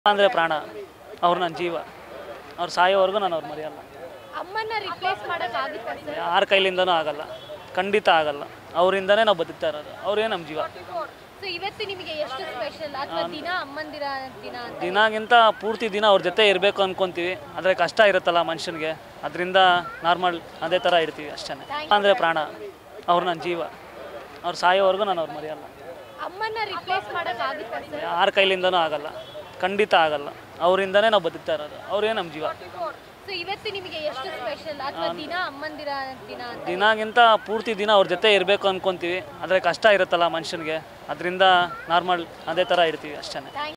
ಅಂದರೆ ಪ್ರಾಣ ಅವ್ರು ನನ್ನ ಜೀವ ಅವ್ರು ಸಾಯೋವರೆಗೂ ನಾನು ಅವ್ರು ಮರೆಯಲ್ಲ ಅಮ್ಮನ ರಿಪ್ಲೇಸ್ ಮಾಡೋಕ್ಕಾಗುತ್ತಾ ಸರ್ ಯಾರ ಕೈಲಿಂದನೂ ಆಗಲ್ಲ ಖಂಡಿತ ಆಗಲ್ಲ ಅವರಿಂದನೇ ನಾವು ಬದುಕ್ತಾ ಇರೋದು ಅವರೇ ನಮ್ಮ ಜೀವ ಸೊ ಇವತ್ತು ನಿಮಗೆ ಎಷ್ಟು ಸ್ಪೆಷಲ್ ಅಥವಾ ದಿನ ಅಮ್ಮಂದಿರ ದಿನ ಅಂತ ದಿನಾಗಿಂತ ಪೂರ್ತಿ ದಿನ ಅವ್ರ ಜೊತೆ ಇರಬೇಕು ಅನ್ಕೊಂತೀವಿ ಆದರೆ ಕಷ್ಟ ಇರುತ್ತಲ್ಲ ಮನುಷ್ಯನಿಗೆ ಅದರಿಂದ ನಾರ್ಮಲ್ ಅದೇ ಥರ ಇರ್ತೀವಿ ಅಷ್ಟೇ ಅಂದರೆ ಪ್ರಾಣ ಅವ್ರು ನನ್ನ ಜೀವ ಅವ್ರು ಸಾಯೋವರೆಗೂ ನಾನು ಅವ್ರು ಮರೆಯಲ್ಲ ಅಮ್ಮನ ರಿಪ್ಲೇಸ್ ಮಾಡೋಕ್ಕಾಗುತ್ತಾ ಸರ್ ಯಾರ ಕೈಲಿಂದನೂ ಆಗಲ್ಲ ಖಂಡಿತ ಆಗಲ್ಲ ಅವರಿಂದನೇ ನಾವು ಬದುಕ್ತಾ ಇರೋದು ಅವರೇ ನಮ್ಮ ಜೀವ ಸೊ ಇವತ್ತು ನಿಮಗೆ ಎಷ್ಟು ಸ್ಪೆಷಲ್ ಅಥವಾ ದಿನ ಅಮ್ಮಂದಿರ ದಿನ ಅಂತ ದಿನಾಗಿಂತ ಪೂರ್ತಿ ದಿನ ಅವ್ರ ಜೊತೆ ಇರಬೇಕು ಅನ್ಕೊಂತೀವಿ ಆದರೆ ಕಷ್ಟ ಇರುತ್ತಲ್ಲ ಮನುಷ್ಯನಿಗೆ ಅದರಿಂದ ನಾರ್ಮಲ್ ಅದೇ ಥರ ಇರ್ತೀವಿ ಅಷ್ಟೇ